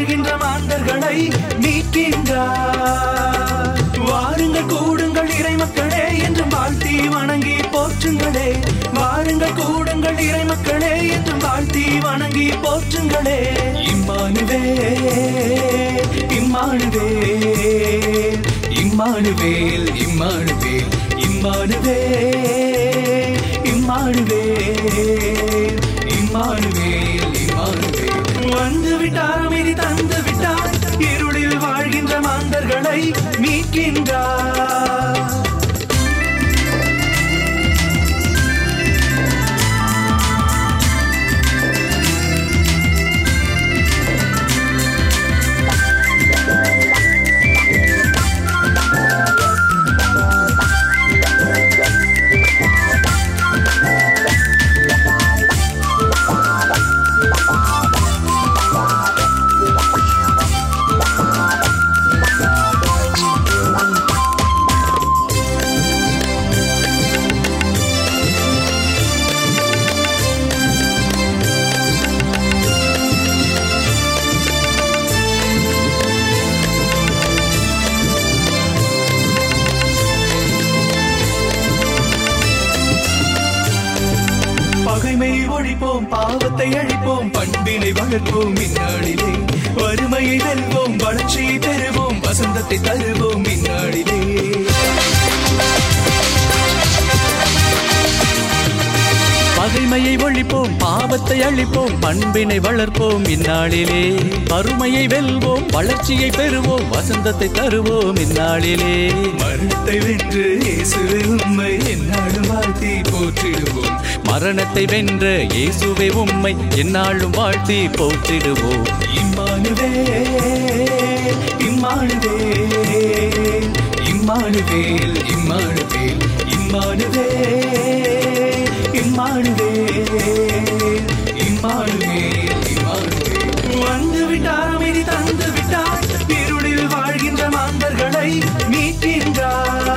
வாழ்கின்ற மாந்தர்களை மீட்கின்றார் வாருங்கள் கூடுங்கள் இறை மக்களே என்றும் வாழ்த்தி வணங்கி போற்றுங்களே வாருங்கள் கூடுங்கள் இறை மக்களே என்றும் வாழ்த்தி வணங்கி போற்றுங்களே Immanuel Immanuel Immanuel Immanuel Immanuel Immanuel Immanuel Immanuel வந்து விட்டார் அமைதி தந்து விட்டார் இருளில் வாழ்கின்ற மாந்தர்களை மீட்கின்றார் பகைமை ஒழிப்போம் பாவத்தை அழிப்போம் பண்பினை வளர்ப்போம் இந்நாளிலே வறுமையை வெல்வோம் வளர்ச்சியை பெறுவோம் வசந்தத்தை தருவோம் இந்நாளிலே பகைமையை ஒழிப்போம் பாவத்தை அழிப்போம் பண்பினை வளர்ப்போம் இந்நாளிலே வறுமையை வெல்வோம் வளர்ச்சியை பெறுவோம் வசந்தத்தை தருவோம் இந்நாளிலே மரணத்தை வென்று இயேசுவே உண்மை என்னாலும் வாழ்த்தி போற்றிடுவோம் மரணத்தை வென்ற இயேசுவை உம்மை எந்நாளும் வாழ்த்தி போற்றிடுவோம் Immanuel Immanuel Immanuel Immanuel Immanuel Immanuel Immanuel Immanuel வந்து விட்டார் அமைதி தந்து விட்டார் இருளில் வாழ்கின்ற மாந்தர்களை மீட்கின்றார்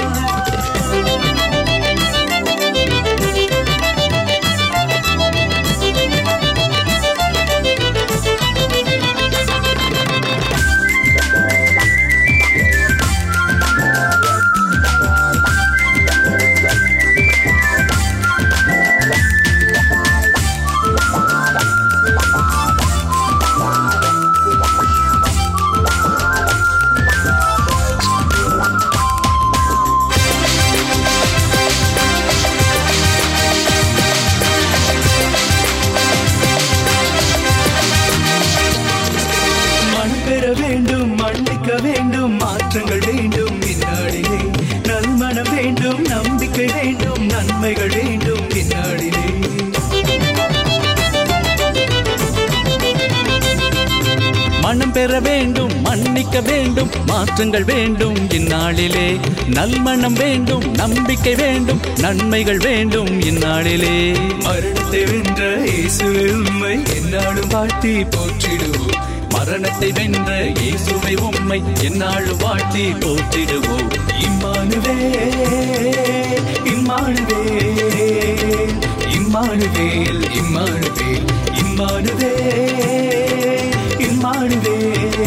மனம் பெற வேண்டும் மன்னிக்க வேண்டும் மாற்றங்கள் வேண்டும் இந்நாளிலே நல்மனம் வேண்டும் நம்பிக்கை வேண்டும் நன்மைகள் வேண்டும் இந்நாளிலே மனம் பெற வேண்டும் மன்னிக்க வேண்டும் மாற்றங்கள் வேண்டும் இந்நாளிலே நல்மணம் வேண்டும் நம்பிக்கை வேண்டும் நன்மைகள் வேண்டும் இந்நாளிலே மரணத்தை வென்ற இயேசுவே உண்மை என்னாலும் வாழ்த்தி போற்றிடுவோம் மரணத்தை வென்ற இயேசுவை உம்மை எந்நாளும் வாழ்த்தி போற்றிடுவோம் Immanuel Immanuel Immanuel Immanuel Immanuel Immanuel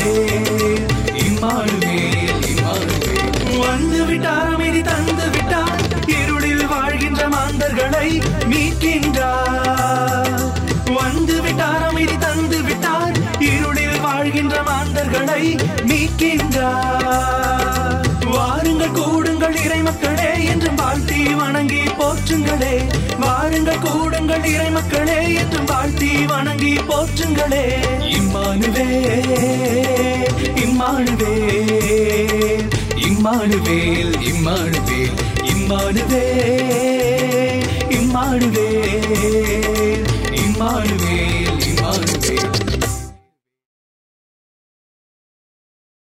Immanuel Immanuel வந்து விட்டார் அமைதி தந்து விட்டார் இருளில் வாழ்கின்ற மாந்தர்களை மீட்கின்றார் வந்து விட்டார் அமைதி தந்து விட்டார் இருளில் வாழ்கின்ற மாந்தர்களை மீட்கின்றார் வாருங்கள் கூடுங்கள் இறை மக்களே என்றும் வாழ்த்தி வணங்கி போற்றுங்களே வாருங்கள் கூடுங்கள் இறை மக்களே என்றும் வாழ்த்தி வணங்கி போற்றுங்களே Immanuel Immanuel Immanuel Immanuel Immanuel இம்மானுவே